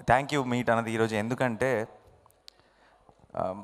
thank you meet అన్నది ఈరోజు ఎందుకంటే um,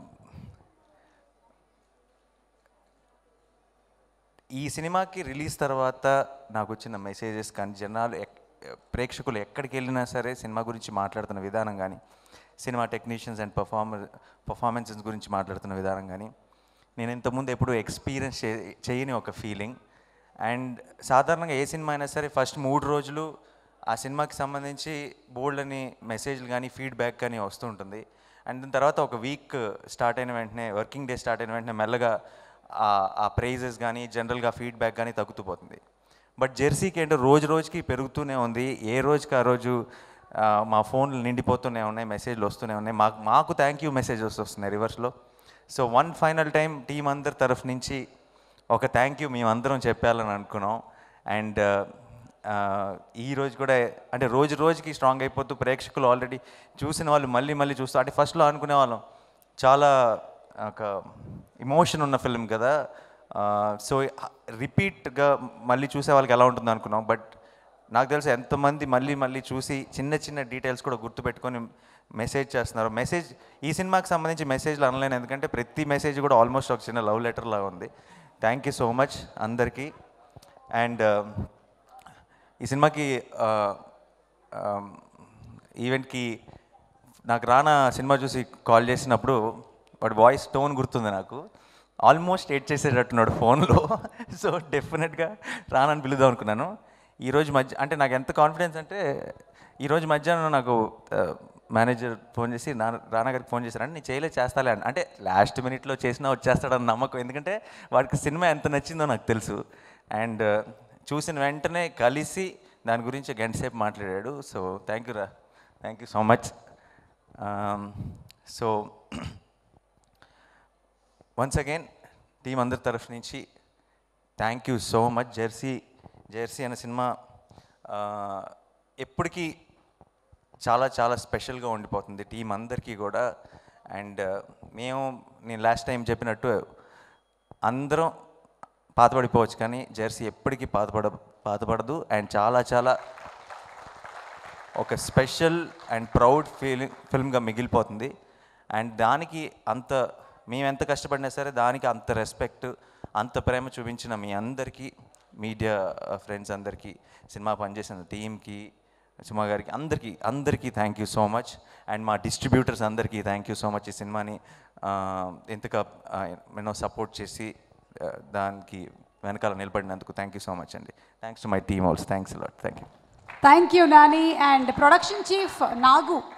ఈ సినిమాకి రిలీజ్ తర్వాత నాకు వచ్చిన మెసేజెస్ కానీ జనాలు ఎక్- ప్రేక్షకులు ఎక్కడికి వెళ్ళినా సరే సినిమా గురించి మాట్లాడుతున్న విధానం కానీ cinema technicians and performer performances గురించి మాట్లాడుతున్న విధానం కానీ నేను ఇంతకుముందు ఎప్పుడు ఎక్స్పీరియన్స్ చే చేయని ఒక ఫీలింగ్ అండ్ సాధారణంగా ఏ సినిమా అయినా సరే ఫస్ట్ మూడు రోజులు ఆ సినిమాకి సంబంధించి బోల్డ్ అని మెసేజ్లు కానీ ఫీడ్బ్యాక్ కానీ వస్తూ ఉంటుంది అండ్ దాని తర్వాత ఒక వీక్ స్టార్ట్ అయిన వెంటనే వర్కింగ్ డే స్టార్ట్ అయిన వెంటనే మెల్లగా ఆ- ఆ ప్రైజెస్ కానీ జనరల్గా ఫీడ్బ్యాక్ కానీ తగ్గుతూ పోతుంది బట్ జెర్సీకి ఏంటో రోజు రోజుకి పెరుగుతూనే ఉంది ఏ రోజుకి ఆ రోజు ఆ, మా ఫోన్లు నిండిపోతూనే ఉన్నాయి మెసేజ్లు వస్తూనే ఉన్నాయి మాకు మాకు థ్యాంక్ యూ మెసేజెస్ వస్తున్నాయి రివర్స్లో so one final time team అందరి తరఫు నుంచి ఒక థ్యాంక్ యూ మేమందరం చెప్పాలని అనుకున్నాం అండ్ ఈ రోజు కూడా అంటే రోజు రోజుకి స్ట్రాంగ్ అయిపోతూ ప్రేక్షకులు ఆల్రెడీ చూసిన వాళ్ళు మళ్ళీ మళ్ళీ చూస్తూ అంటే ఫస్ట్లో అనుకునే వాళ్ళం చాలా ఒక ఇమోషన్ ఉన్న ఫిల్మ్ కదా సో రిపీట్గా మళ్ళీ చూసే వాళ్ళకి ఎలా ఉంటుంది అనుకున్నాం బట్ నాకు తెలిసి ఎంతమంది మళ్ళీ మళ్ళీ చూసి చిన్న చిన్న డీటెయిల్స్ కూడా గుర్తుపెట్టుకొని మెసేజ్ చేస్తున్నారు మెసేజ్ ఈ సినిమాకి సంబంధించి మెసేజ్లు అనలేను ఎందుకంటే ప్రతి మెసేజ్ కూడా ఆల్మోస్ట్ ఒక చిన్న లవ్ లెటర్ లాగా ఉంది థ్యాంక్ యూ సో మచ్ అందరికీ అండ్ ఈ సినిమాకి ఈవెంట్కి నాకు రానా సినిమా చూసి కాల్ చేసినప్పుడు వాడి వాయిస్ టోన్ గుర్తుంది నాకు ఆల్మోస్ట్ ఎయిట్ చేసేటట్టున్నాడు ఫోన్లో సో డెఫినెట్గా రానని పిలుద్దాం అనుకున్నాను ఈరోజు మధ్య అంటే నాకు ఎంత కాన్ఫిడెన్స్ అంటే ఈరోజు మధ్యాహ్నం నాకు మేనేజర్ ఫోన్ చేసి నా రానా గారికి ఫోన్ చేశారంటే నేను చేయలే చేస్తాలే అని అంటే లాస్ట్ మినిట్లో చేసినా వచ్చేస్తాడని నమ్మకం ఎందుకంటే వాడికి సినిమా ఎంత నచ్చిందో నాకు తెలుసు అండ్ చూసిన వెంటనే కలిసి దాని గురించి గంట సేపు మాట్లాడాడు సో థ్యాంక్ యూ రా thank you so much so once again team అందరి తరఫు నుంచి thank you so much Jersey Jersey అనే సినిమా ఆ, ఎప్పటికీ చాలా చాలా స్పెషల్గా ఉండిపోతుంది టీం అందరికీ కూడా అండ్ మేము నేను లాస్ట్ టైం చెప్పినట్టు అందరం పాతపడిపోవచ్చు కానీ జెర్సీ ఎప్పటికీ పాతపడ పాతపడదు అండ్ చాలా చాలా ఒక స్పెషల్ అండ్ ప్రౌడ్ ఫీలింగ్ ఫిల్మ్గా మిగిలిపోతుంది అండ్ దానికి అంత మేము ఎంత కష్టపడినా సరే దానికి అంత రెస్పెక్ట్ అంత ప్రేమ చూపించిన మీ అందరికీ మీడియా ఫ్రెండ్స్ అందరికీ సినిమా పనిచేసిన టీంకి సుమా గారికి అందరికీ అందరికీ thank you so much and మా డిస్ట్రిబ్యూటర్స్ అందరికీ థ్యాంక్ యూ సో మచ్ ఈ సినిమాని ఆ, ఇంతగా ఎన్నో సపోర్ట్ చేసి ఆ, దానికి వెనకాల నిలబడినందుకు థ్యాంక్ యూ సో మచ్ అండి thanks to my team also thanks lot thank you thank you Nani and production chief Nagu